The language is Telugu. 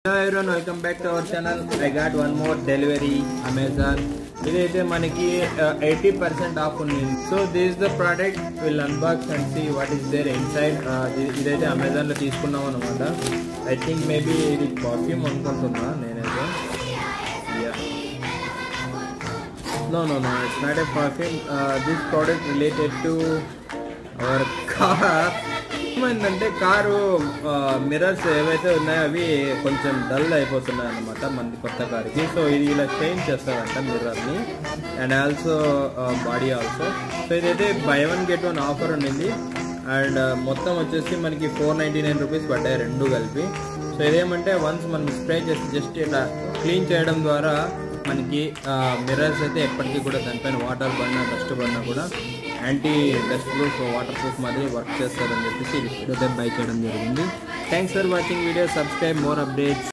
hello everyone welcome back to our channel I got one more delivery Amazon ఇదైతే మనకి ఎయిటీ పర్సెంట్ ఆఫ్ ఉంది so this the product will unbox and see what is there inside ఇదైతే అమెజాన్లో తీసుకున్నాం అనమాట ఐ థింక్ మేబీ ఇది పర్ఫ్యూమ్ అనుకుంటున్నా నేనైతే no no no it's not a perfume this product related to our car ఏమైందంటే కారు మిర్రర్స్ ఏవైతే ఉన్నాయో అవి కొంచెం డల్ అయిపోతున్నాయి అనమాట మనది కొత్త కార్కి సో ఇది ఇలా చేంజ్ చేస్తారంట మిర్రర్ని and also body also so ఇదైతే buy one get one offer ఉండింది అండ్ మొత్తం వచ్చేసి మనకి ఫోర్ నైంటీ నైన్ రూపీస్ పడ్డాయి రెండు కలిపి సో ఇదేమంటే వన్స్ మనం స్ప్రే చేసి జస్ట్ ఇలా క్లీన్ చేయడం ద్వారా మనకి మిర్రర్స్ అయితే ఎప్పటికీ కూడా దానిపైన వాటర్ పడినా డస్ట్ పడినా కూడా anti dustproof waterproof మాదిరి వర్క్ చేస్తారని చెప్పేసి ఇది బై చేయడం జరిగింది thanks for watching video subscribe more updates